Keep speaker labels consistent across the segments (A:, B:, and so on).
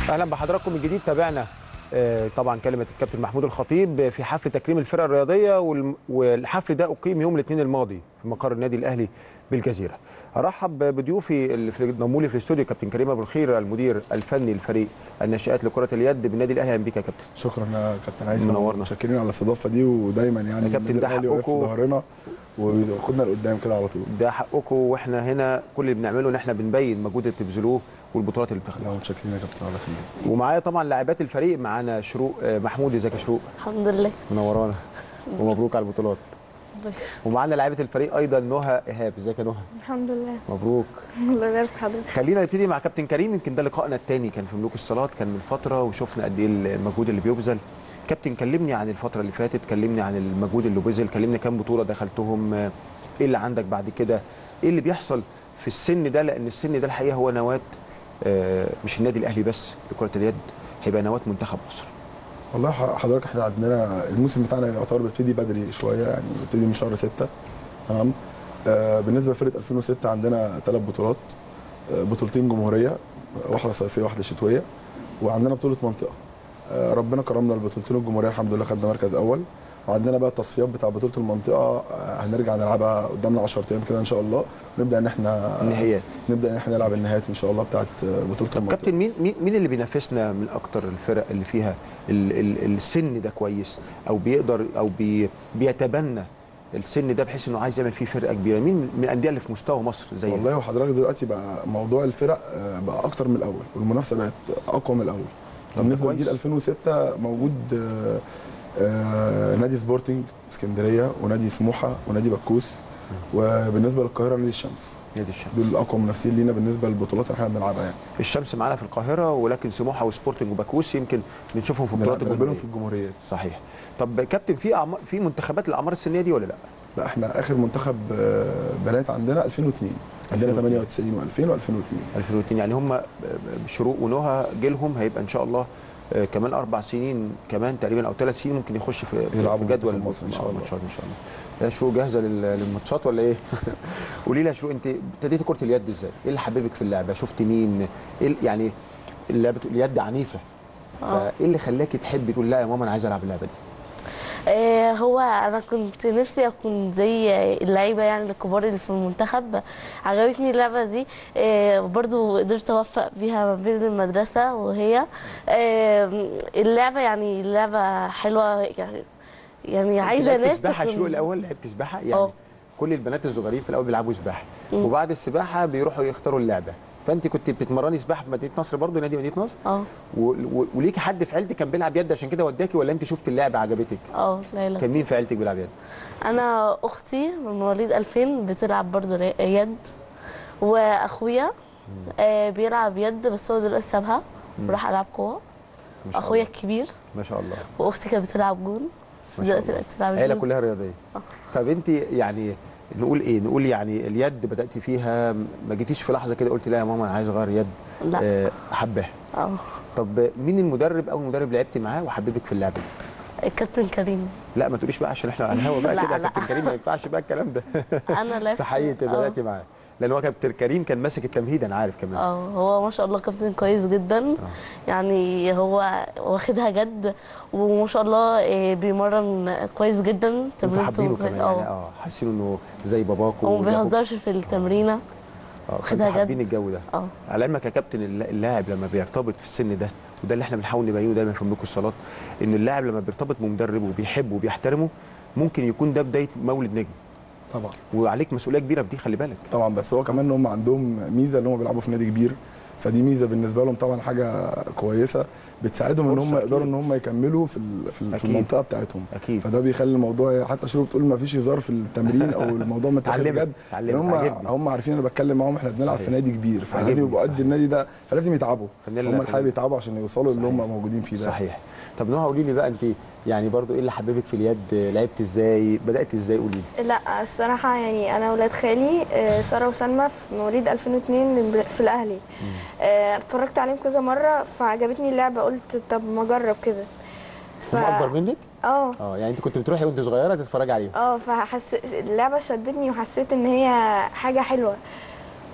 A: اهلا بحضراتكم من جديد تابعنا آه، طبعا كلمه الكابتن محمود الخطيب في حفل تكريم الفرق الرياضيه والم- والحفل ده اقيم يوم الاثنين الماضي في مقر النادي الاهلي بالجزيره. ارحب بضيوفي اللي في ضموا لي في الاستوديو كابتن كريم ابو الخير المدير الفني لفريق الناشئات لكره اليد بالنادي الاهلي اهلا بيك يا كابتن.
B: شكرا يا كابتن هيثم
A: منورنا.
B: متشكرين على الاستضافه دي ودايما يعني
A: يا كابتن
B: النادي
A: ده
B: الأهلي واقف في
A: حقكم.
B: ظهرنا وياخدنا لقدام كده على طول
A: ده حقكم واحنا هنا كل اللي بنعمله ان احنا بنبين المجهود اللي بتبذلوه والبطولات اللي بتاخدوها.
B: لا متشكرين يا كابتن على خير
A: ومعايا طبعا لاعبات الفريق معانا شروق آه، محمود ازيك يا شروق
C: الحمد لله
A: منورانا ومبروك على البطولات. ومعانا لاعبه الفريق ايضا نهى ايهاب ازيك يا نهى
C: الحمد لله
A: مبروك
C: الله يبارك في حضرتك
A: خلينا نبتدي مع كابتن كريم يمكن ده لقائنا الثاني كان في ملوك الصالات كان من فتره وشفنا قد ايه المجهود اللي بيبذل كابتن كلمني عن الفتره اللي فاتت كلمني عن المجهود اللي بذل كلمني كام بطوله دخلتهم آه، ايه اللي عندك بعد كده ايه اللي بيحصل في السن ده لان السن ده الحقيقه هو نواه آه، مش النادي الاهلي بس لكره اليد هيبقى نواه منتخب مصر
B: والله ح- حضرتك احنا عندنا الموسم بتاعنا يعتبر بيبتدي بدري شويه يعني بيبتدي من شهر 6 تمام آه بالنسبه لفرقه 2006 عندنا ثلاث بطولات آه بطولتين جمهوريه واحده صيفيه واحده شتويه وعندنا بطوله منطقه آه ربنا كرمنا البطولتين الجمهوريه الحمد لله خدنا مركز اول وعندنا بقى التصفيات بتاع بطوله المنطقه آه هنرجع نلعبها قدامنا 10 ايام كده ان شاء الله ونبدا ان احنا
A: النهائيات
B: نبدا ان احنا نلعب النهائيات ان شاء الله بتاعت آه، بطوله
A: طب
B: المنطقه
A: كابتن مين مين مين اللي بينافسنا من اكتر الفرق اللي فيها ال ال السن ده كويس او بيقدر او بي بيتبنى السن ده بحيث انه عايز يعمل فيه فرقه كبيره مين من الانديه اللي في مستوى مصر زي
B: والله وحضرتك دلوقتي بقى موضوع الفرق آه، بقى اكتر من الاول والمنافسه بقت اقوى من الاول
A: طب
B: بالنسبه
A: كويس.
B: لجيل 2006 موجود آه، آه، نادي سبورتنج اسكندريه ونادي سموحه ونادي بكوس وبالنسبه للقاهره نادي الشمس
A: نادي الشمس
B: دول اقوى منافسين لينا بالنسبه للبطولات اللي احنا بنلعبها يعني
A: الشمس معانا في القاهره ولكن سموحه وسبورتنج وباكوس يمكن بنشوفهم في بطولات
B: بنقابلهم
A: الجمهوريه
B: في الجمهوريات
A: صحيح طب كابتن في أعمار في منتخبات الاعمار السنيه دي ولا لا
B: لا احنا اخر منتخب آه، بنات عندنا 2002 عندنا
A: 2002.
B: 98 و2000 و2002
A: 2002 يعني هم شروق ونهى جيلهم هيبقى ان شاء الله آه، كمان اربع سنين كمان تقريبا او ثلاث سنين ممكن يخش في في
B: يلعبوا
A: جدول
B: منتخب مصر إن شاء
A: آه،
B: الله.
A: الماتشات ان شاء الله يا شروق جاهزه لل- للماتشات ولا ايه؟ قولي لي يا شروق انت ابتديتي كره اليد ازاي؟ ايه اللي حببك في اللعبه؟ شفت مين؟ ايه ال- يعني اللعبه اليد عنيفه
C: اه
A: فايه اللي خلاكي تحبي تقول لا يا ماما انا عايزه العب اللعبه دي؟
C: آه، هو انا كنت نفسي اكون زي اللعيبه يعني الكبار اللي في المنتخب عجبتني اللعبه دي آه، برضو قدرت اوفق بيها ما بين المدرسه وهي آه، اللعبه يعني اللعبه حلوه يعني يعني عايزه
A: لعبت
C: ناس
A: سباحه
C: تكون-
A: شروق الاول لعبت سباحه يعني
C: اه.
A: كل البنات الصغيرين في الاول بيلعبوا سباحه
C: مم.
A: وبعد السباحه بيروحوا يختاروا اللعبه فانت كنت بتتمرني سباحه في مدينه نصر برضو نادي مدينه نصر
C: اه
A: و... و... وليكي حد في عيلتك كان بيلعب يد عشان كده وداكي ولا انت شفت اللعبه عجبتك؟
C: اه لا لا
A: كان مين في عيلتك بيلعب يد؟
C: انا اختي من مواليد 2000 بتلعب برضو ري- يد واخويا آه، بيلعب يد بس هو دلوقتي سابها وراح العاب قوه
A: ما شاء
C: اخويا
A: الله.
C: الكبير
A: ما شاء الله
C: واختي كانت بتلعب جون بس
A: ما شاء
C: دلوقتي
A: الله
C: بقت تلعب
A: عيله
C: جون.
A: كلها رياضيه
C: اه.
A: طب انت يعني نقول ايه؟ نقول يعني اليد بداتي فيها ما جيتيش في لحظه كده قلت لا يا ماما انا عايز اغير يد
C: لا
A: آه، حباها
C: اه
A: طب مين المدرب او مدرب لعبتي معاه وحببك في اللعبه دي؟
C: الكابتن كريم
A: لا ما تقوليش بقى عشان احنا على الهوا بقى
C: لا،
A: كده يا
C: لا.
A: كابتن كريم ما ينفعش بقى الكلام ده
C: انا لعبت
A: في حقيقه
C: اه.
A: بداتي معاه لان هو كابتن كريم كان ماسك التمهيد انا عارف كمان
C: اه هو ما شاء الله كابتن كويس جدا يعني هو واخدها جد وما شاء الله آه، بيمرن كويس جدا
A: انتوا
C: تمرينته
A: حابينه
C: كويس
A: كمان يعني
C: اه
A: اه حاسين انه زي باباكو
C: هو ما
A: وزي أخوك.
C: بيهزرش في التمرينه
A: اه
C: واخدها
A: فانتوا حابين
C: جد.
A: الجو ده
C: اه
A: على علمك يا كابتن الل- اللاعب لما بيرتبط في السن ده وده اللي احنا بنحاول نبينه دايما في ملوك الصالات ان اللاعب لما بيرتبط بمدرب وبيحبه وبيحترمه ممكن يكون ده بدايه مولد نجم
B: طبعا
A: وعليك مسؤوليه كبيره في دي خلي بالك
B: طبعا بس هو كمان ان هم عندهم ميزه ان هم بيلعبوا في نادي كبير فدي ميزه بالنسبه لهم طبعا حاجه كويسه بتساعدهم ان
A: فرصة
B: هم يقدروا
A: أكيد.
B: ان هم يكملوا في ال- في, ال- في
A: أكيد.
B: المنطقه بتاعتهم
A: اكيد
B: فده بيخلي الموضوع حتى شروق بتقول ما فيش هزار في التمرين او الموضوع متاخد
A: اتعلمت
B: بجد
A: اتعلمت
B: لان هم
A: عجبني
B: هم عارفين انا بتكلم معاهم احنا بنلعب
A: صحيح.
B: في نادي كبير
A: عجبني،
B: فلازم يبقوا قد
A: صحيح.
B: النادي ده فلازم يتعبوا
A: فنلعب
B: هم
A: في
B: الحقيقه
A: النادي.
B: بيتعبوا عشان يوصلوا اللي هم
A: صحيح.
B: موجودين فيه ده
A: صحيح طب نوع قولي لي بقى انت يعني برضو ايه اللي حببك في اليد لعبت ازاي بدات ازاي قولي لي
D: لا الصراحة يعني أنا ولاد خالي آه، سارة وسلمى في مواليد 2002 في الأهلي آه، اتفرجت عليهم كذا مرة فعجبتني اللعبة قلت طب ما أجرب كده
A: هم اكبر منك
D: اه
A: اه يعني انت كنت بتروحي وانت صغيره تتفرجي عليهم
D: اه فحس اللعبة شدتني وحسيت إن هي حاجة حلوة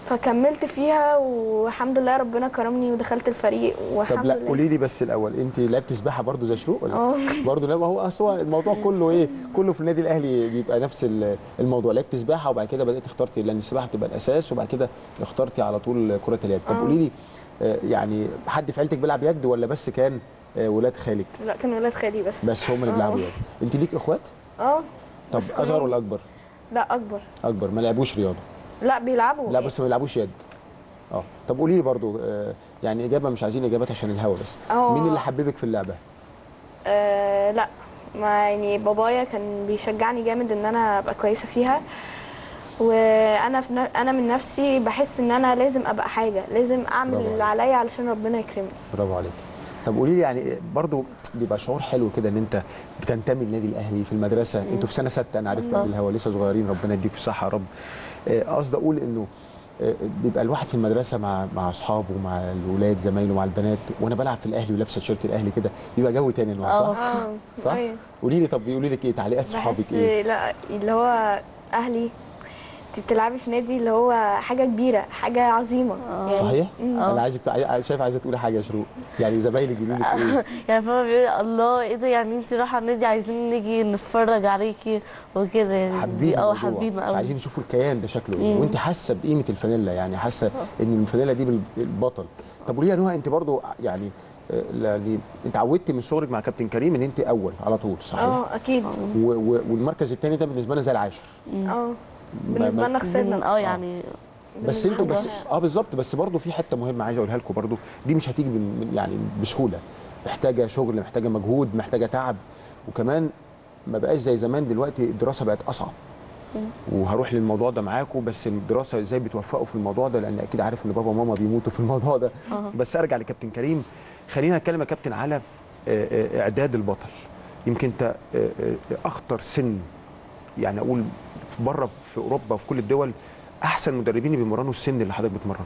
D: فكملت فيها والحمد لله ربنا كرمني ودخلت الفريق
A: طب
D: والحمد
A: لا
D: لله
A: قولي لي بس الاول انت لعبت سباحه برضو زي شروق ولا
D: اه
A: برضه لا ما هو أصل هو الموضوع كله ايه كله في النادي الاهلي بيبقى نفس ال- الموضوع لعبت سباحه وبعد كده بدات اخترتي لان السباحه بتبقى الاساس وبعد كده اخترتي على طول كره اليد طب
D: آه.
A: قولي لي آه، يعني حد في عيلتك بيلعب يد ولا بس كان آه، ولاد خالك
D: لا كان ولاد خالي بس
A: بس هم اللي
D: آه.
A: بيلعبوا يد انت ليك اخوات
D: اه
A: طب
D: بس
A: اصغر
D: كلهم-
A: ولا اكبر
D: لا اكبر
A: اكبر ما لعبوش رياضه
D: لا بيلعبوا
A: لا بس ما بيلعبوش يد اه طب قولي لي برضو آه، يعني اجابه مش عايزين اجابات عشان الهوا بس
D: اه.
A: مين اللي حببك في اللعبه
D: آه لا ما يعني بابايا كان بيشجعني جامد ان انا ابقى كويسه فيها وانا في ن- انا من نفسي بحس ان انا لازم ابقى حاجه لازم اعمل
A: برافو
D: اللي عليا علشان ربنا يكرمني
A: برافو عليك طب قولي لي يعني برضو بيبقى شعور حلو كده ان انت بتنتمي للنادي الاهلي في المدرسه انتوا في سنه سته انا عرفت
C: الله.
A: قبل الهوا لسه صغيرين ربنا يديكم الصحه يا رب آه، قصدي اقول انه آه، بيبقى الواحد في المدرسه مع مع اصحابه مع الاولاد زمايله مع البنات وانا بلعب في الاهلي ولابسه تيشيرت الاهلي كده بيبقى جو تاني انواع
C: اه.
A: صح؟
D: اه
A: صح؟
D: أيوة.
A: قولي لي طب بيقولوا لك ايه تعليقات صحابك
D: بحس
A: ايه؟
D: لا اللي هو اهلي انت بتلعبي في نادي اللي هو حاجه كبيره حاجه عظيمه
C: اه.
A: صحيح؟
D: مم.
A: انا عايزك تع- شايف عايزه تقولي حاجه يا شروق يعني زمايلك بيقولوا لك ايه؟
C: يعني فاهمة بيقول الله ايه ده يعني انت رايحه النادي عايزين نيجي نتفرج عليكي وكده يعني
A: حابين
C: اه
A: الموضوع.
C: حابين
A: مش
C: قوي
A: عايزين يشوفوا الكيان ده شكله ايه
C: مم.
A: وانت حاسه بقيمه الفانيلا يعني حاسه ان الفانيلا دي بال- البطل طب قولي لي يا نهى انت برضو يعني آه، يعني انت عودتي من صغرك مع كابتن كريم ان انت اول على طول صحيح
D: اه اكيد
A: و- و- والمركز الثاني ده بالنسبه لنا زي العاشر
D: اه
A: ما-
D: بالنسبه
A: ما-
D: لنا خسرنا
C: اه يعني
A: بس انتوا بس
D: بالنسبة
A: اه بالظبط بس برضو في حته مهمه عايز اقولها لكم برضو دي مش هتيجي من من- يعني بسهوله محتاجه شغل محتاجه مجهود محتاجه تعب وكمان ما بقاش زي زمان دلوقتي الدراسه بقت اصعب وهروح للموضوع ده معاكم بس الدراسه ازاي بتوفقوا في الموضوع ده لان اكيد عارف ان بابا وماما بيموتوا في الموضوع ده بس ارجع لكابتن كريم خلينا نتكلم يا كابتن على آه، آه، اعداد البطل يمكن انت آه، آه، اخطر سن يعني اقول بره في اوروبا وفي كل الدول احسن مدربين بيمرنوا السن اللي حضرتك بتمرنه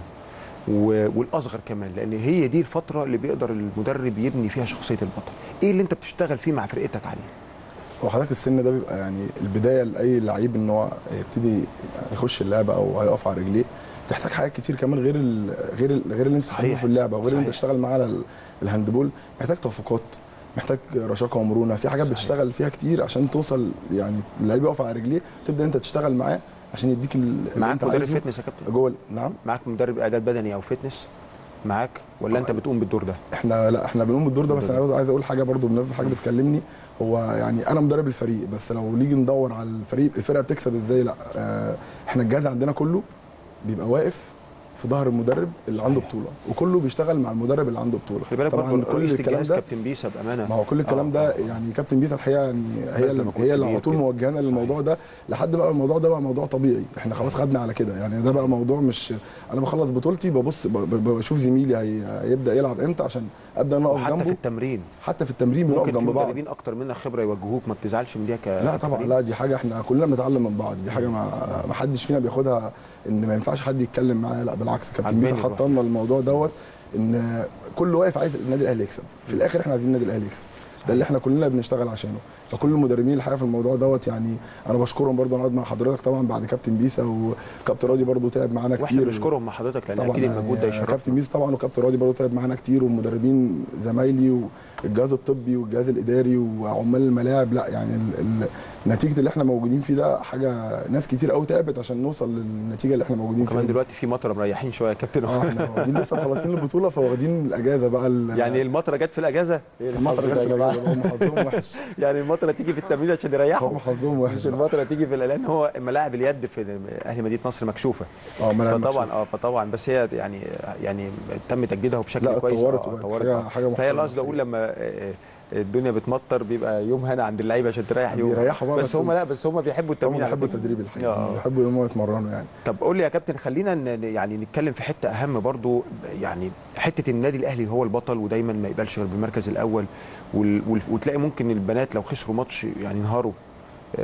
A: و- والاصغر كمان لان هي دي الفتره اللي بيقدر المدرب يبني فيها شخصيه البطل ايه اللي انت بتشتغل فيه مع فرقتك عليه
B: هو حضرتك السن ده بيبقى يعني البدايه لاي لعيب ان هو يبتدي يخش اللعبه او هيقف على رجليه تحتاج حاجات كتير كمان غير ال غير ال غير اللي انت
A: صحيح.
B: تتعلمه في اللعبه وغير اللي انت
A: صحيح.
B: تشتغل معاه على ال- الهاندبول محتاج توافقات محتاج رشاقه ومرونه في حاجات
A: صحيح.
B: بتشتغل فيها كتير عشان توصل يعني اللعيب يقف على رجليه تبدا انت تشتغل معاه عشان يديك ال- اللي
A: معاك
B: انت
A: مدرب
B: عايزه
A: فتنس يا كابتن
B: جوه ال- نعم
A: معاك مدرب اعداد بدني او فتنس معاك ولا انت بتقوم بالدور ده
B: احنا لا احنا بنقوم بالدور ده بس
A: بالدور
B: انا عايز اقول حاجه برضو بالنسبه لحاجه بتكلمني هو يعني انا مدرب الفريق بس لو نيجي ندور على الفريق الفرقه بتكسب ازاي لا اه احنا الجهاز عندنا كله بيبقى واقف في ظهر المدرب اللي عنده
A: صحيح.
B: بطوله وكله بيشتغل مع المدرب اللي عنده بطوله
A: خلي بالك برضه
B: كل
A: رئيس
B: الكلام
A: الجهاز
B: ده
A: كابتن بيسا بامانه
B: ما هو كل الكلام
A: آه،
B: ده
A: آه.
B: يعني كابتن بيسا الحقيقه يعني هي
A: بذل
B: اللي
A: مجهود
B: هي اللي
A: كبير
B: على طول
A: كده.
B: موجهانا للموضوع ده لحد بقى الموضوع ده بقى موضوع طبيعي احنا خلاص خدنا على كده يعني ده بقى موضوع مش انا بخلص بطولتي ببص ب- ب- بشوف زميلي هي- هيبدا يلعب امتى عشان ابدا انا اقف
A: وحتى في
B: جنبه
A: التمرين
B: حتى في التمرين بنقف
A: ممكن في
B: جنب بعض
A: مدربين اكتر منك خبره يوجهوك ما بتزعلش من دي ك
B: لا طبعا لا دي حاجه احنا كلنا بنتعلم من بعض دي حاجه ما ما حدش فينا بياخدها ان ما ينفعش حد يتكلم معايا لا بالعكس كابتن
A: عجباني
B: بيسا
A: الروح.
B: حط لنا الموضوع دوت ان كل واقف عايز النادي الاهلي يكسب في الاخر احنا عايزين النادي الاهلي يكسب ده اللي احنا كلنا بنشتغل عشانه فكل المدربين الحقيقه في الموضوع دوت يعني انا بشكرهم برضه انا قاعد مع حضرتك طبعا بعد كابتن بيسا وكابتن راضي برضه تعب معانا
A: واحنا
B: كتير
A: بنشكرهم مع حضرتك لان
B: طبعا
A: اكيد المجهود ده
B: يعني كابتن
A: يشرفنا
B: بيسا طبعا وكابتن راضي برضه تعب معانا كتير والمدربين زمايلي والجهاز الطبي والجهاز الاداري وعمال الملاعب لا يعني ال ال نتيجه اللي احنا موجودين فيه ده حاجه ناس كتير قوي تعبت عشان نوصل للنتيجه اللي احنا موجودين فيها
A: وكمان
B: دي.
A: دلوقتي في مطره مريحين شويه يا كابتن
B: اه احنا واخدين لسه مخلصين البطوله فواخدين الاجازه بقى ال-
A: يعني المطره جت في الاجازه
B: المطر جت في الاجازه هم حظهم وحش
A: يعني المطره تيجي في التمرين عشان يريحوا
B: هم حظهم وحش
A: مش المطره تيجي في لان هو ملاعب اليد في اهلي مدينه نصر مكشوفه
B: اه ملاعب
A: فطبعا
B: مكشوفة.
A: اه فطبعا بس هي يعني يعني تم تجديدها بشكل
B: لا،
A: كويس
B: اتطورت
A: آه،
B: وبقت
A: اتطورت
B: حاجة-
A: آه.
B: حاجة
A: فهي
B: محترمة
A: القصد اقول لما آه، آه، الدنيا بتمطر بيبقى يوم هنا عند اللعيبه عشان تريح يوم
B: بيريحوا بقى
A: بس,
B: بس
A: هم لا بس هم بيحبوا
B: هم
A: التمرين على
B: بيحبوا
A: فكرة.
B: التدريب الحقيقه
A: آه.
B: بيحبوا ان هم يتمرنوا يعني
A: طب قول لي يا كابتن خلينا ن- يعني نتكلم في حته اهم برضو يعني حته النادي الاهلي هو البطل ودايما ما يقبلش غير بالمركز الاول وال... وال... وتلاقي ممكن البنات لو خسروا ماتش يعني انهاروا آه،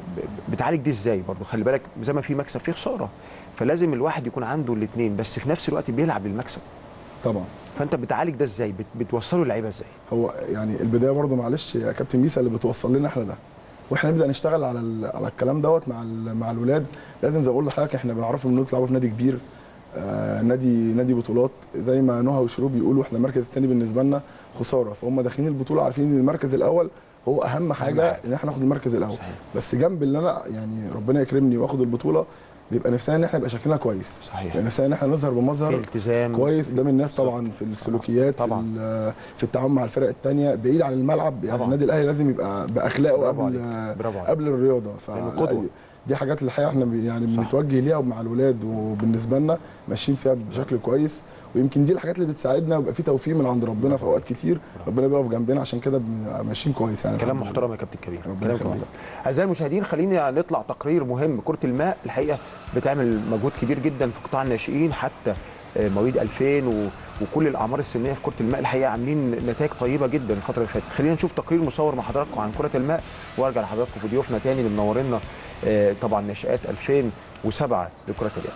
A: ب- بتعالج دي ازاي برضو خلي بالك زي ما في مكسب في خساره فلازم الواحد يكون عنده الاثنين بس في نفس الوقت بيلعب للمكسب
B: طبعا
A: فانت بتعالج ده ازاي بت... بتوصله اللعيبه ازاي
B: هو يعني البدايه برضو معلش يا كابتن بيسا اللي بتوصل لنا احنا ده واحنا نبدا نشتغل على ال- على الكلام دوت مع ال- مع الولاد لازم زي ما بقول لحضرتك احنا بنعرفهم انهم يلعبوا في نادي كبير آه نادي نادي بطولات زي ما نهى وشروق بيقولوا احنا المركز الثاني بالنسبه لنا خساره فهم داخلين البطوله عارفين ان المركز الاول هو اهم حاجه
A: حاجة.
B: ان احنا ناخد المركز الاول
A: صحيح.
B: بس جنب اللي انا يعني ربنا يكرمني واخد البطوله بيبقى نفسنا ان احنا يبقى شكلنا كويس
A: صحيح.
B: يعني نفسنا ان احنا نظهر
A: في
B: بمظهر
A: التزام
B: كويس قدام الناس طبعا في السلوكيات
A: طبعاً.
B: في ال- في التعامل مع الفرق الثانيه بعيد عن الملعب يعني
A: طبعاً.
B: النادي الاهلي لازم يبقى باخلاقه
A: برافو
B: قبل
A: عليك. برافو عليك.
B: قبل الرياضه ف
A: لأنه قدوة.
B: دي حاجات اللي الحقيقه احنا بي- يعني
A: صح.
B: بنتوجه ليها مع الولاد وبالنسبه لنا ماشيين فيها بشكل كويس ويمكن دي الحاجات اللي بتساعدنا ويبقى في توفيق من عند ربنا في اوقات كتير ربنا بيقف جنبنا عشان كده بنبقى ماشيين كويس يعني
A: كلام
B: الحمد لله.
A: محترم يا كابتن كبير
B: ربنا
A: كلام
B: يخليك.
A: محترم اعزائي المشاهدين خلينا نطلع تقرير مهم كره الماء الحقيقه بتعمل مجهود كبير جدا في قطاع الناشئين حتى آه، مواليد 2000 و... وكل الاعمار السنيه في كره الماء الحقيقه عاملين نتائج طيبه جدا الفتره اللي فاتت خلينا نشوف تقرير مصور مع حضراتكم عن كره الماء وارجع لحضراتكم في ضيوفنا تاني اللي منورينا آه، طبعا ناشئات 2007 لكره اليد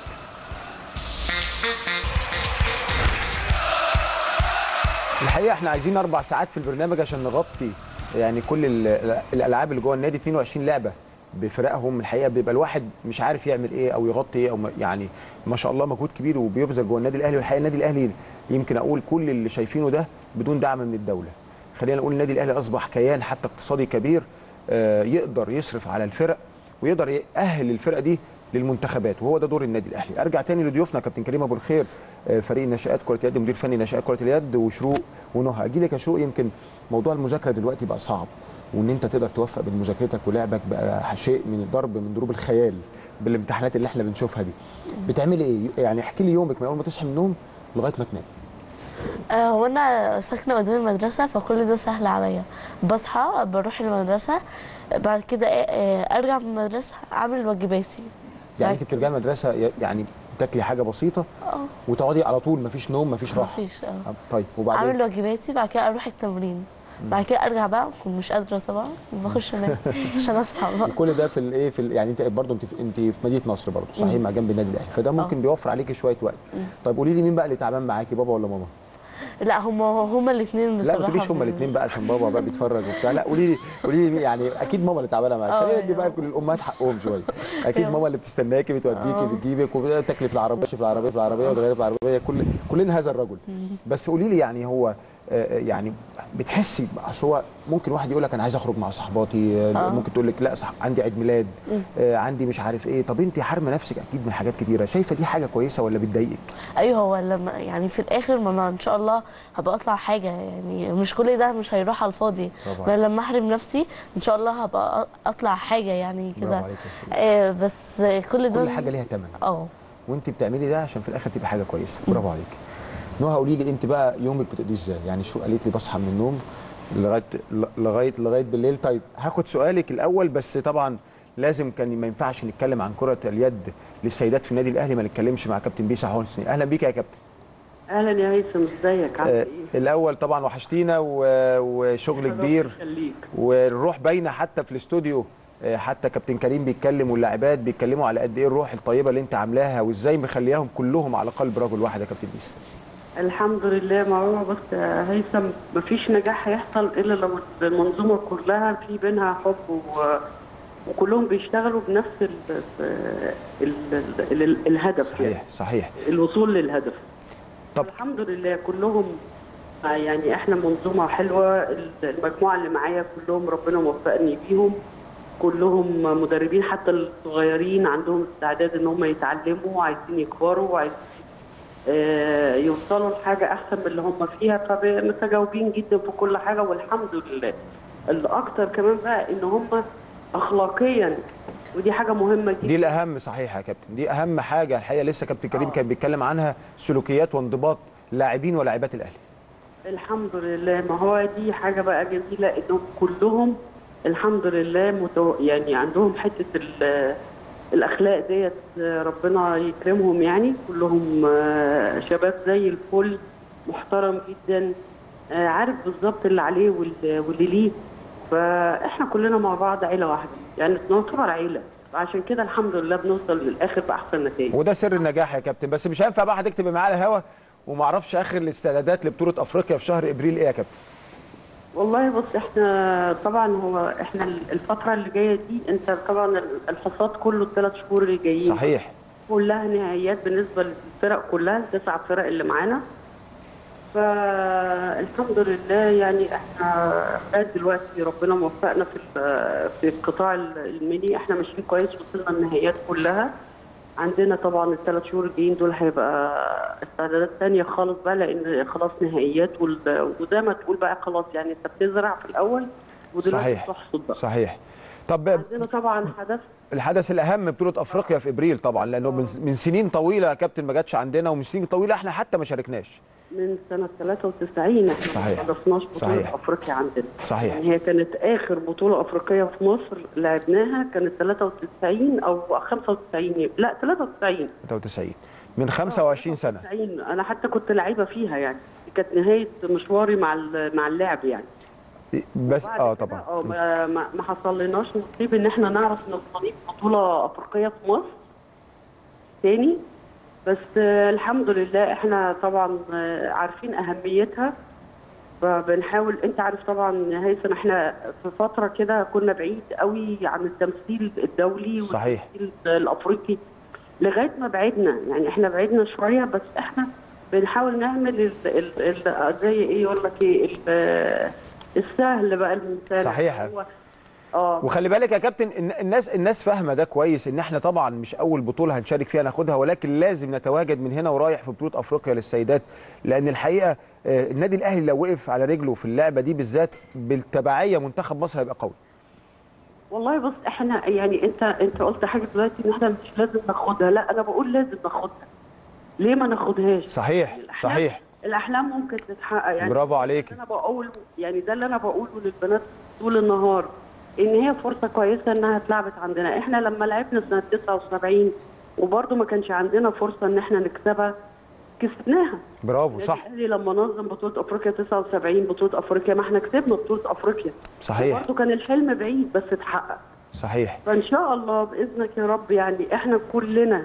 A: الحقيقه احنا عايزين اربع ساعات في البرنامج عشان نغطي يعني كل ال- الالعاب اللي جوه النادي 22 لعبه بفرقهم الحقيقه بيبقى الواحد مش عارف يعمل ايه او يغطي ايه او ما- يعني ما شاء الله مجهود كبير وبيبذل جوه النادي الاهلي والحقيقه النادي الاهلي يمكن اقول كل اللي شايفينه ده بدون دعم من الدوله خلينا نقول النادي الاهلي اصبح كيان حتى اقتصادي كبير آه، يقدر يصرف على الفرق ويقدر يأهل الفرقه دي للمنتخبات وهو ده دور النادي الاهلي ارجع تاني لضيوفنا كابتن كريم ابو الخير آه، فريق ناشئات كره اليد مدير فني ناشئات كره اليد وشروق ونهى اجي لك يا شروق يمكن موضوع المذاكره دلوقتي بقى صعب وان انت تقدر توفق بين مذاكرتك ولعبك بقى شيء من الضرب من ضروب الخيال بالامتحانات اللي احنا بنشوفها دي بتعملي ايه يعني احكي لي يومك من اول ما تصحي من النوم لغايه ما تنام
C: آه، هو انا ساكنه قدام المدرسه فكل ده سهل عليا بصحى بروح المدرسه بعد كده آه، آه، ارجع من المدرسه اعمل واجباتي
A: يعني
C: بعد
A: انت بترجعي المدرسه ي- يعني تاكلي حاجه بسيطه
C: اه
A: وتقعدي على طول مفيش نوم مفيش راحه
C: مفيش اه
A: آه، طيب وبعدين
C: اعمل واجباتي بعد كده اروح التمرين بعد كده ارجع بقى اكون مش قادره طبعا وبخش انام عشان اصحى بقى
A: وكل ده في الايه في ال- يعني انت برضه انت في- انت في مدينه نصر برضه صحيح مع جنب النادي الاهلي فده ممكن بيوفر عليكي شويه وقت طيب قولي لي مين بقى اللي تعبان معاكي بابا ولا ماما
C: لا هما هما الاثنين
A: لا
C: بصراحه
A: ما تقوليش هما
C: بي-
A: الاثنين بقى عشان بابا بقى بيتفرج وبتاع لا قولي لي قولي لي مين- يعني اكيد ماما اللي تعبانه معاكي
C: اه
A: خلينا ندي بقى
C: ايوه.
A: كل الامهات حقهم شويه اكيد
C: ايوه.
A: ماما اللي بتستناكي بتوديكي
C: اه.
A: بتجيبك وبتاكلي في العربيه في العربيه في العربيه وتغيري في العربيه كل كلنا هذا الرجل بس قولي لي يعني هو آه، يعني بتحسي اصل هو ممكن واحد يقول لك انا عايز اخرج مع صحباتي آه،
C: اه.
A: ممكن تقول لك لا صح عندي عيد ميلاد آه، عندي مش عارف ايه طب انت حارمه نفسك اكيد من حاجات كتيره شايفه دي حاجه كويسه ولا بتضايقك
C: ايوه هو لما يعني في الاخر ما انا ان شاء الله هبقى اطلع حاجه يعني مش كل ده مش هيروح على الفاضي
A: برافو
C: ما لما احرم نفسي ان شاء الله هبقى اطلع حاجه يعني كده
A: برافو عليك يا شيخ.
C: آه بس كل ده
A: كل حاجه ليها ثمن
C: اه
A: وانت بتعملي ده عشان في الاخر تبقى حاجه كويسه برافو عليك نهى قولي لي انت بقى يومك بتقضيه ازاي يعني شو قالت لي بصحى من النوم لغايه لغايه لغايه بالليل طيب هاخد سؤالك الاول بس طبعا لازم كان ما ينفعش نتكلم عن كره اليد للسيدات في النادي الاهلي ما نتكلمش مع كابتن بيسا حسني اهلا بيك يا كابتن
E: اهلا يا هيثم ازيك عامل
A: آه
E: ايه؟
A: الاول طبعا وحشتينا و- وشغل كبير
E: خليك
A: والروح باينه حتى في الاستوديو آه، حتى كابتن كريم بيتكلم واللاعبات بيتكلموا على قد ايه الروح الطيبه اللي انت عاملاها وازاي مخلياهم كلهم على قلب رجل واحد يا كابتن بيسا
E: الحمد لله ما هو بس يا هيثم مفيش نجاح هيحصل الا لو المنظومه كلها في بينها حب و... وكلهم بيشتغلوا بنفس ال... ال... ال... ال... الهدف يعني
A: صحيح صحيح
E: الوصول للهدف
A: طب
E: الحمد لله كلهم آه، يعني احنا منظومه حلوه المجموعه اللي معايا كلهم ربنا موفقني بيهم كلهم مدربين حتى الصغيرين عندهم استعداد ان هم يتعلموا وعايزين يكبروا وعايزين آه، يوصلوا لحاجه احسن من اللي هم فيها فمتجاوبين جدا في كل حاجه والحمد لله الاكتر كمان بقى ان هم اخلاقيا ودي حاجه مهمه جدا
A: دي الاهم صحيح يا كابتن دي اهم حاجه الحقيقه لسه كابتن كريم كان بيتكلم عنها سلوكيات وانضباط لاعبين ولاعبات الاهلي
E: الحمد لله ما هو دي حاجة بقى جميلة انهم كلهم الحمد لله متو... يعني عندهم حتة ال... الأخلاق ديت ربنا يكرمهم يعني كلهم آه، شباب زي الفل محترم جدا آه، عارف بالظبط اللي عليه وال- واللي ليه فاحنا كلنا مع بعض عيلة واحدة يعني نعتبر عيلة عشان كده الحمد لله بنوصل للآخر بأحسن نتائج
A: وده سر النجاح يا كابتن بس مش هينفع بقى حضرتك تبقى معاه على الهوا وما اعرفش اخر الاستعدادات لبطوله افريقيا في شهر ابريل ايه يا كابتن
E: والله بص احنا طبعا هو احنا الفترة اللي جاية دي انت طبعا الحصاد كله الثلاث شهور اللي جايين
A: صحيح
E: كلها نهائيات بالنسبه للفرق كلها التسع فرق اللي معانا فالحمد لله يعني احنا لغايه دلوقتي ربنا موفقنا في ال- في القطاع الميني احنا ماشيين كويس وصلنا النهائيات كلها عندنا طبعا الثلاث شهور الجايين دول هيبقى استعدادات تانية خالص بقى لان خلاص نهائيات وال- وزي ما تقول بقى خلاص يعني انت بتزرع في الاول ودلوقتي
A: صحيح
E: بتحصد بقى
A: صحيح طب
E: عندنا طبعا هدف
A: الحدث الاهم بطوله افريقيا في ابريل طبعا لانه من من سنين طويله يا كابتن ما جاتش عندنا ومن سنين طويله احنا حتى ما شاركناش
E: من سنه 93 احنا
A: صحيح.
E: ما حضرناش بطوله
A: صحيح.
E: افريقيا عندنا
A: صحيح
E: يعني هي كانت اخر بطوله افريقيه في مصر لعبناها كانت 93 او 95 لا 93
A: 93 من 25 سنه
E: 93 انا حتى كنت لعيبه فيها يعني دي كانت نهايه مشواري مع ال- مع اللعب يعني
A: بس
E: بعد
A: اه
E: كده
A: طبعا
E: اه ما, ما, ما حصل لناش نصيب ان احنا نعرف نستضيف بطوله افريقيه في مصر تاني بس آه الحمد لله احنا طبعا آه عارفين اهميتها فبنحاول انت عارف طبعا يا هيثم احنا في فتره كده كنا بعيد قوي عن التمثيل الدولي
A: صحيح.
E: والتمثيل الافريقي لغايه ما بعدنا يعني احنا بعدنا شويه بس احنا بنحاول نعمل ال ال ال زي ايه يقول لك ايه ال- السهل بقى الممتنع
A: صحيح.
E: هو اه
A: وخلي بالك يا كابتن إن- الناس الناس فاهمه ده كويس ان احنا طبعا مش اول بطوله هنشارك فيها ناخدها ولكن لازم نتواجد من هنا ورايح في بطوله افريقيا للسيدات لان الحقيقه آه، النادي الاهلي لو وقف على رجله في اللعبه دي بالذات بالتبعيه منتخب مصر هيبقى قوي
E: والله بص احنا يعني انت انت قلت حاجه دلوقتي ان احنا مش لازم ناخدها لا انا بقول لازم ناخدها ليه ما ناخدهاش
A: صحيح
E: الأحلام-
A: صحيح
E: الاحلام ممكن تتحقق يعني
A: برافو عليك
E: انا بقول يعني ده اللي انا بقوله للبنات طول النهار ان هي فرصه كويسه انها اتلعبت عندنا احنا لما لعبنا سنه 79 وبرده ما كانش عندنا فرصه ان احنا نكسبها كسبناها
A: برافو صح
E: الاهلي لما نظم بطوله افريقيا 79 بطوله افريقيا ما احنا كسبنا بطوله افريقيا
A: صحيح
E: برضه كان الحلم بعيد بس اتحقق
A: صحيح
E: فان شاء الله باذنك يا رب يعني احنا كلنا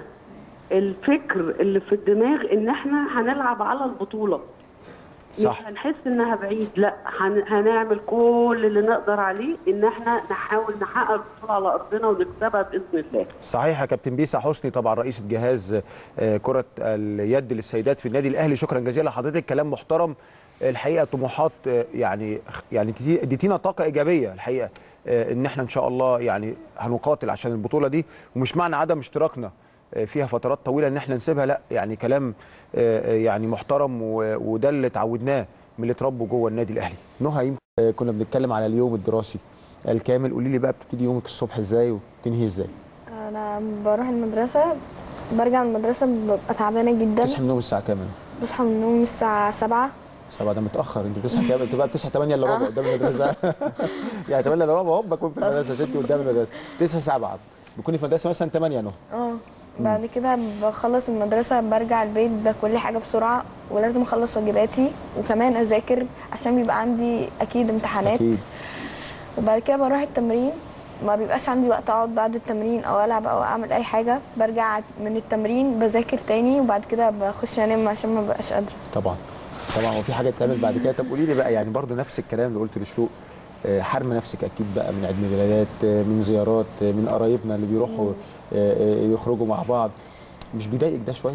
E: الفكر اللي في الدماغ ان احنا هنلعب على البطوله
A: صح.
E: مش هنحس انها بعيد لا هن... هنعمل كل اللي نقدر عليه ان احنا نحاول نحقق البطوله على ارضنا ونكسبها باذن الله
A: صحيح يا كابتن بيسا حسني طبعا رئيسة جهاز آه، كرة اليد للسيدات في النادي الأهلي شكرا جزيلا لحضرتك كلام محترم الحقيقة طموحات آه، يعني يعني تدي- اديتينا طاقة إيجابية الحقيقة آه، إن احنا إن شاء الله يعني هنقاتل عشان البطولة دي ومش معنى عدم اشتراكنا آه، فيها فترات طويلة إن احنا نسيبها لا يعني كلام آه، آه، يعني محترم و- وده اللي اتعودناه من اللي اتربوا جوه النادي الأهلي نهى يمكن آه، كنا بنتكلم على اليوم الدراسي الكامل قولي لي بقى بتبتدي يومك الصبح ازاي وتنهي ازاي
D: انا بروح المدرسه برجع من المدرسه ببقى تعبانه جدا
A: تصحي من النوم الساعة كام؟
D: بصحى من النوم الساعه 7
A: سبعة ده متأخر انت بتصحى كام؟ انت بقى بتصحى 8 الا ربع قدام المدرسة يعني 8 الا ربع هوب بكون في المدرسة ست قدام المدرسة 9 7 بتكوني في المدرسة مثلا 8 نهى
D: اه بعد كده بخلص المدرسة برجع البيت باكل لي حاجة بسرعة ولازم اخلص واجباتي وكمان اذاكر عشان بيبقى عندي اكيد امتحانات
A: أكيد.
D: وبعد كده بروح التمرين ما بيبقاش عندي وقت اقعد بعد التمرين او العب او اعمل اي حاجة برجع من التمرين بذاكر تاني وبعد كده بخش انام عشان ما بقاش قادرة
A: طبعا طبعا وفي حاجة تعمل بعد كده طب قولي لي بقى يعني برضو نفس الكلام اللي قلته لشروق آه، حرم نفسك اكيد بقى من عيد ميلادات آه، من زيارات آه، من قرايبنا اللي بيروحوا آه، آه، يخرجوا مع بعض مش بيضايقك ده شويه؟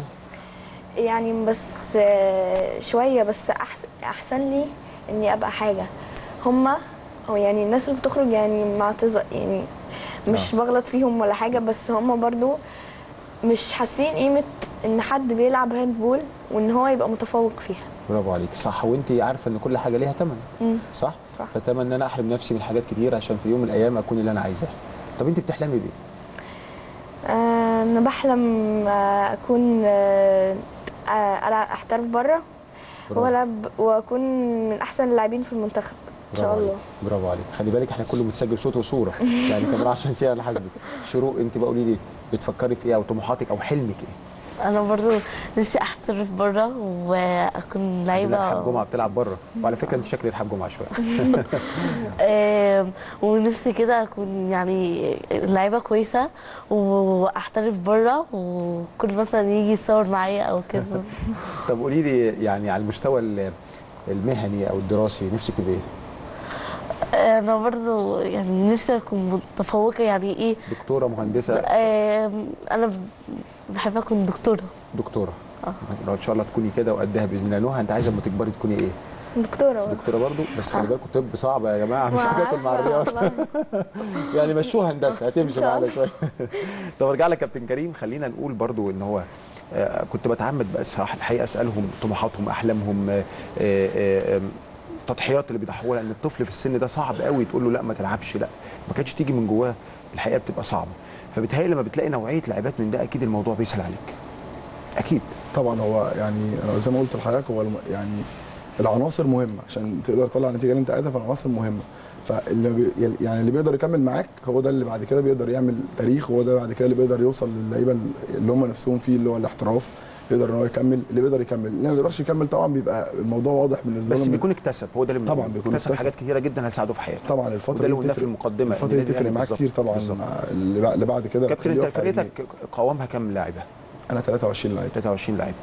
D: يعني بس آه، شوية بس أحسن, أحسن لي إني أبقى حاجة هما أو يعني الناس اللي بتخرج يعني مع تز... يعني مش بغلط فيهم ولا حاجة بس هما برضو مش حاسين قيمة إن حد بيلعب هاندبول وإن هو يبقى متفوق فيها
A: برافو عليك صح وانت عارفه ان كل حاجه ليها ثمن
D: مم.
A: صح؟
D: صح.
A: فاتمنى ان انا احرم نفسي من حاجات كتير عشان في يوم من الايام اكون اللي انا عايزاه طب انت بتحلمي بايه؟
D: آه، أنا بحلم آه، أكون آه، آه، ألعب- أحترف بره
A: برافو.
D: وألعب وأكون من أحسن اللاعبين في المنتخب إن شاء
A: برافو
D: الله
A: عليك. برافو عليك خلي بالك احنا كله متسجل صوت وصوره يعني كمان عشان سيئة انا حاسبك شروق انت بقى قولي لي بتفكري في ايه او طموحاتك او حلمك ايه؟
C: انا برضو نفسي احترف بره واكون
A: رحاب
C: لعيبه
A: جمعه بتلعب بره وعلى فكره انت شكل رحاب جمعه شويه
C: آم، ونفسي كده اكون يعني لعيبه كويسه واحترف بره وكل مثلا يجي يصور معايا او كده
A: طب قولي لي يعني على المستوى ال- المهني او الدراسي نفسك في ايه؟
C: انا برضو يعني نفسي اكون متفوقه يعني ايه
A: دكتوره مهندسه
C: آم، انا ب- بحب اكون دكتوره
A: دكتوره
C: آه.
A: ان شاء الله تكوني كده وقدها باذن الله نهى انت عايزه لما تكبري تكوني ايه
D: دكتوره برضه.
A: دكتوره برضو بس خلي بالكم طب صعب يا جماعه مش
D: ما
A: هتاكل مع
D: عارفة
A: الرياضه
D: والله.
A: يعني مشوها هندسه هتمشي
D: إن شاء
A: معانا
D: الله.
A: شويه طب ارجع لك كابتن كريم خلينا نقول برضو ان هو آه، كنت بتعمد بقى الصراحه الحقيقه اسالهم طموحاتهم احلامهم آه، آه، آه، التضحيات اللي بيضحوها لان الطفل في السن ده صعب قوي تقول له لا ما تلعبش لا ما كانتش تيجي من جواه الحقيقه بتبقى صعبه فبتهيألي لما بتلاقي نوعيه لعيبات من ده اكيد الموضوع بيسهل عليك اكيد
B: طبعا هو يعني انا زي ما قلت لحضرتك هو الم- يعني العناصر مهمه عشان تقدر تطلع النتيجه اللي انت عايزها فالعناصر مهمه فاللي بي يعني اللي بيقدر يكمل معاك هو ده اللي بعد كده بيقدر يعمل تاريخ وهو ده بعد كده اللي بيقدر يوصل للعيبه اللي هم نفسهم فيه اللي هو الاحتراف يقدر ان هو يكمل اللي بيقدر يكمل اللي ما بيقدرش يكمل طبعا بيبقى الموضوع واضح بالنسبه
A: بس
B: له من-
A: بيكون اكتسب هو ده اللي
B: طبعا بيكون
A: اكتسب
B: اكتسب.
A: حاجات كتيره جدا هتساعده في حياته
B: طبعا
A: وده
B: الفتره
A: اللي
B: دي
A: قلناه في
B: بتفرق
A: المقدمه
B: الفتره دي بتفرق معاه
A: بالظبط.
B: كتير طبعا
A: بالظبط.
B: اللي بع- اللي بعد كده
A: كابتن
B: بتخليه
A: انت
B: يقف على رجليه.
A: فرقتك قوامها كام لاعبه؟
B: انا 23 لعيب
A: 23 لاعب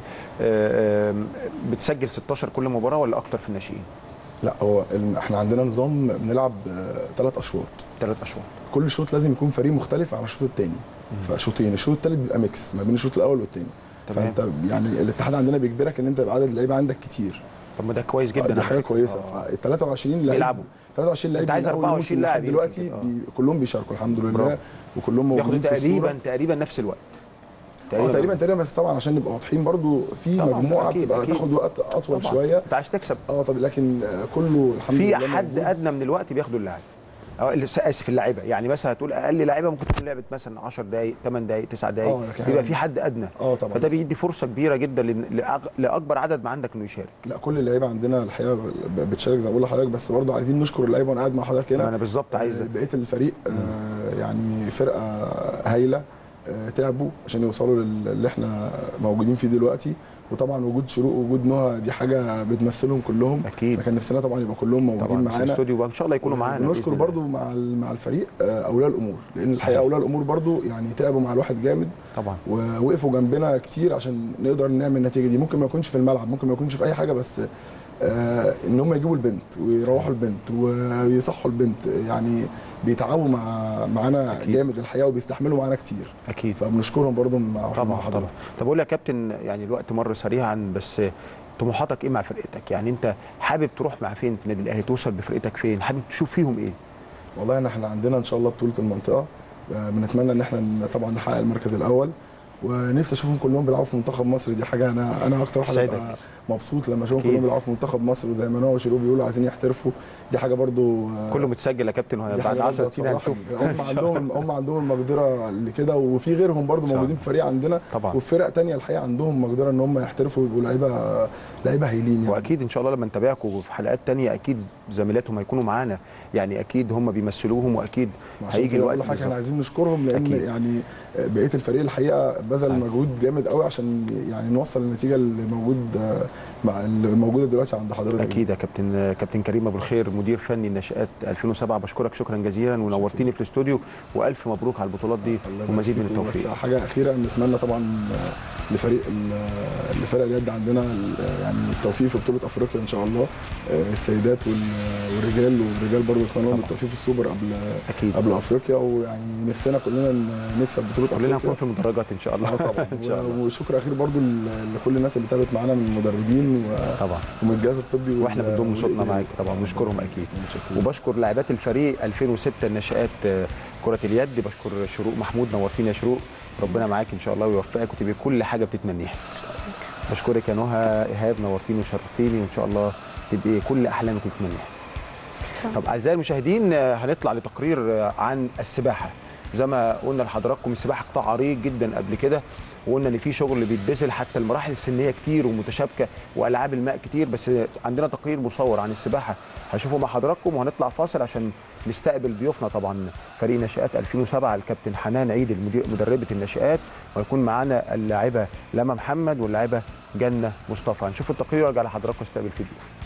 A: آه، آم، بتسجل 16 كل مباراه ولا اكتر في الناشئين؟
B: لا هو الم- احنا عندنا نظام بنلعب ثلاث اشواط
A: ثلاث اشواط
B: كل شوط لازم يكون فريق مختلف عن الشوط الثاني فشوطين الشوط الثالث بيبقى ميكس ما بين الشوط الاول والثاني
A: تمام.
B: فانت يعني الاتحاد عندنا بيجبرك ان انت يبقى عدد اللعيبه عندك كتير
A: طب ما ده كويس جدا
B: جدا دي
A: على
B: حاجه
A: فكرة.
B: كويسه
A: آه.
B: فال 23 لعيب
A: يلعبوا.
B: 23 لعيب
A: أنت عايز
B: من أول
A: 24
B: الموسم
A: لاعب
B: لحد دلوقتي
A: يمكن كده.
B: بي كلهم بيشاركوا الحمد لله
A: برافو.
B: وكلهم موجودين
A: بياخدوا
B: في الصورة.
A: تقريبا تقريبا نفس الوقت
B: اه تقريبا تقريبا بس طبعا عشان نبقى واضحين برضو في
A: طبعاً،
B: مجموعه
A: أكيد،
B: بتبقى
A: أكيد.
B: تاخد وقت اطول
A: طبعاً.
B: شويه
A: انت عايز تكسب
B: اه طب لكن آه، كله الحمد
A: في
B: لله
A: حد
B: موجود.
A: ادنى من الوقت بياخده اللاعب أو اللي- اسف اللاعيبه يعني مثلا هتقول اقل لعيبه ممكن تكون لعبت مثلا 10 دقائق 8 دقائق 9 دقائق
B: آه، لكن
A: بيبقى
B: إحنا-
A: في حد ادنى
B: اه طبعا
A: فده بيدي فرصه كبيره جدا لن- لأغ- لاكبر عدد ما عندك انه يشارك
B: لا كل اللعيبه عندنا الحقيقه ب- بتشارك زي ما بقول لحضرتك بس برضه عايزين نشكر اللعيبه وانا قاعد مع حضرتك
A: ما
B: هنا
A: انا بالظبط عايز
B: آه، بقيه الفريق آه، يعني فرقه هايله آه، تعبوا عشان يوصلوا لل- اللي احنا موجودين فيه دلوقتي وطبعا وجود شروق ووجود نهى دي حاجه بتمثلهم كلهم
A: اكيد
B: احنا كان نفسنا طبعا يبقى كلهم موجودين
A: طبعا بس
B: معانا
A: الاستوديو بقى ان شاء الله يكونوا معانا
B: ونشكر
A: بإذن الله.
B: برضو مع ال- مع الفريق آه، اولياء الامور لان
A: صحيح.
B: الحقيقه اولياء الامور برضو يعني تعبوا مع الواحد جامد
A: طبعا
B: ووقفوا جنبنا كتير عشان نقدر نعمل النتيجه دي ممكن ما يكونش في الملعب ممكن ما يكونش في اي حاجه بس آه ان هم يجيبوا البنت ويروحوا البنت ويصحوا البنت يعني بيتعبوا مع معانا
A: أكيد.
B: جامد الحقيقه وبيستحملوا معانا كتير
A: اكيد
B: فبنشكرهم برضو مع مع
A: طبعا
B: حضرتك
A: طبعا طب اقول لك يا كابتن يعني الوقت مر سريعا بس طموحاتك ايه مع فرقتك يعني انت حابب تروح مع فين في النادي الاهلي توصل بفرقتك فين حابب تشوف فيهم ايه
B: والله إن احنا عندنا ان شاء الله بطوله المنطقه آه، بنتمنى ان احنا ن- طبعا نحقق المركز الاول ونفسي اشوفهم كلهم بيلعبوا في منتخب مصر دي حاجه انا انا اكتر واحد
A: تسعدك.
B: ابقى مبسوط لما اشوفهم
A: أكيد.
B: كلهم بيلعبوا في منتخب مصر وزي ما نوى وشيرو بيقولوا عايزين يحترفوا دي حاجه برضو آه،
A: كله متسجل يا كابتن
B: دي
A: بعد
B: حاجه
A: 10
B: برضو
A: سنين هنشوف
B: هتفرحني. هم عندهم هم عندهم المقدره لكده وفي غيرهم برضو
A: إن شاء
B: موجودين في فريق عندنا
A: طبعا
B: وفي فرق تانية الحقيقه عندهم مقدره ان هم يحترفوا ويبقوا لعيبه لعيبه هايلين يعني
A: واكيد ان شاء الله لما نتابعكم في حلقات تانية اكيد زميلاتهم هيكونوا معانا يعني اكيد هم بيمثلوهم واكيد
B: عشان
A: هيجي
B: كده
A: الوقت
B: أقول حاجه
A: بالظبط.
B: احنا عايزين نشكرهم لان
A: أكيد.
B: يعني بقيه الفريق الحقيقه بذل
A: صحيح.
B: مجهود جامد قوي عشان يعني نوصل النتيجه اللي موجود مع اللي موجوده دلوقتي عند حضرتك
A: اكيد يا كابتن كابتن كريم ابو الخير مدير فني الناشئات 2007 بشكرك شكرا جزيلا ونورتني في الاستوديو والف مبروك على البطولات دي
B: الله يبارك
A: ومزيد من
B: فيكم.
A: التوفيق
B: بس حاجه اخيره نتمنى طبعا لفريق ال- لفرق اليد عندنا ال- يعني التوفيق في بطوله افريقيا ان شاء الله السيدات وال- والرجال والرجال برضه نتمنى لهم
A: طبعا.
B: التوفيق في السوبر قبل
A: اكيد
B: قبل افريقيا ويعني نفسنا كلنا ن- نكسب بطوله
A: كلنا
B: افريقيا
A: هنكون في المدرجات ان شاء الله
B: اه طبعا
A: ان شاء الله
B: وشكر اخير برضو ل- لكل الناس اللي تعبت معانا من المدربين و-
A: طبعا
B: ومن الجهاز الطبي وال-
A: واحنا بنضم صوتنا
B: والإداري.
A: معاك طبعا بنشكرهم اكيد
B: متشكرين.
A: وبشكر لاعبات الفريق 2006 الناشئات آه، كرة اليد بشكر شروق محمود نورتيني يا شروق ربنا معاك ان شاء الله ويوفقك وتبقى كل حاجة بتتمنيها بشكرك يا نهى ايهاب نورتيني وشرفتيني وان شاء الله تبقي كل احلامك بتتمنيها طب اعزائي المشاهدين آه، هنطلع لتقرير آه، عن السباحه زي ما قلنا لحضراتكم السباحه قطاع عريض جدا قبل كده وقلنا ان في شغل بيتبذل حتى المراحل السنيه كتير ومتشابكه والعاب الماء كتير بس عندنا تقرير مصور عن السباحه هشوفه مع حضراتكم وهنطلع فاصل عشان نستقبل ضيوفنا طبعا فريق ناشئات 2007 الكابتن حنان عيد المدير مدربه الناشئات ويكون معانا اللاعبه لما محمد واللاعبه جنه مصطفى هنشوف التقرير وارجع لحضراتكم استقبل فيديو